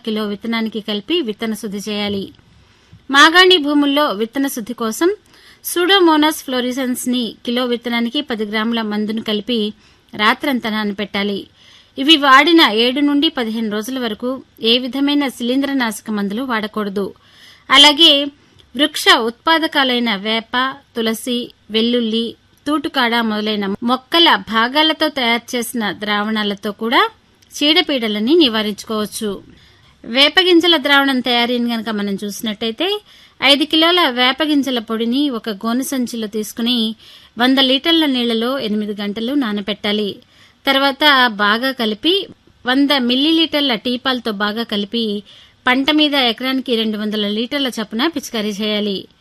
kilo విత్తనానికి కలిపి విత్తన శుద్ధి చేయాలి మాగాణి భూముల్లో విత్తన శుద్ధి కోసం సూడోమోనాస్ ఫ్లోరిసెన్స్ ని కిలో విత్తనానికి పది గ్రాముల మందును కలిపి రాత్రంతా నానపెట్టాలి ఇవి వాడిన ఏడు నుండి పదిహేను రోజుల వరకు ఏ విధమైన శిలీంద్రనాశక మందులు వాడకూడదు అలాగే వృక్ష ఉత్పాదకాలైన వేప తులసి వెల్లుల్లి తూటుకాడ మొదలైన మొక్కల భాగాలతో తయారు చేసిన ద్రావణాలతో కూడా చీడపీడలని నివారించుకోవచ్చు వేపగింజల ద్రావణం తయారీని గనక మనం చూసినట్టయితే ఐదు కిలోల వేపగింజల పొడిని ఒక గోనె సంచిలో తీసుకుని వంద లీటర్ల నీళ్లలో ఎనిమిది గంటలు నానబెట్టాలి తర్వాత బాగా కలిపి వంద మిల్లీలీటర్ల టీపాలతో బాగా కలిపి పంట మీద ఎకరానికి రెండు వందల లీటర్ల చొప్పున పిచికారీ చేయాలి